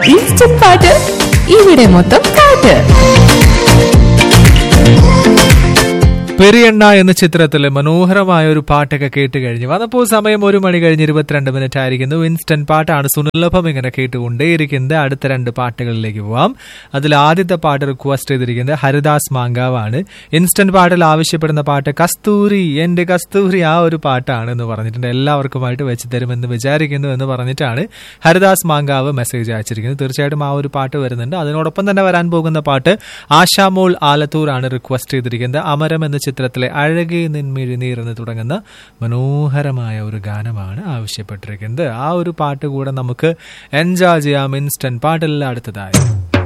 instant പാട്ട് ഇവിടെ മൊത്തം പാട്ട് പെരിയണ്ണ എന്ന ചിത്രത്തിലെ മനോഹരമായ ഒരു പാട്ടൊക്കെ കേട്ട് കഴിഞ്ഞു വന്നപ്പോൾ സമയം ഒരു മണി കഴിഞ്ഞ് ഇരുപത്തിരണ്ട് മിനിറ്റ് ആയിരിക്കുന്നു ഇൻസ്റ്റന്റ് പാട്ടാണ് സുലഭം ഇങ്ങനെ കേട്ടുകൊണ്ടേയിരിക്കുന്നത് അടുത്ത രണ്ട് പാട്ടുകളിലേക്ക് പോവാം അതിൽ ആദ്യത്തെ പാട്ട് റിക്വസ്റ്റ് ചെയ്തിരിക്കുന്നത് ഹരിദാസ് മാങ്കാവാണ് ഇൻസ്റ്റന്റ് പാട്ടിൽ ആവശ്യപ്പെടുന്ന പാട്ട് കസ്തൂരി എന്റെ കസ്തൂരി ആ ഒരു പാട്ടാണ് എന്ന് പറഞ്ഞിട്ടുണ്ട് എല്ലാവർക്കുമായിട്ട് വെച്ച് തരുമെന്ന് വിചാരിക്കുന്നു എന്ന് പറഞ്ഞിട്ടാണ് ഹരിദാസ് മാങ്കാവ് മെസ്സേജ് അയച്ചിരിക്കുന്നത് തീർച്ചയായിട്ടും ആ ഒരു പാട്ട് വരുന്നുണ്ട് അതിനോടൊപ്പം തന്നെ വരാൻ പോകുന്ന പാട്ട് ആശാമോൾ ആലത്തൂർ ആണ് റിക്വസ്റ്റ് ചെയ്തിരിക്കുന്നത് അമരം എന്ന ചിത്രത്തിലെ അഴകേ നിൻമിഴി നീർ എന്ന് തുടങ്ങുന്ന മനോഹരമായ ഒരു ഗാനമാണ് ആവശ്യപ്പെട്ടിരിക്കുന്നത് ആ ഒരു പാട്ട് കൂടെ നമുക്ക് എൻജോയ് ചെയ്യാം ഇൻസ്റ്റന്റ് പാട്ടെല്ലാം അടുത്തതായി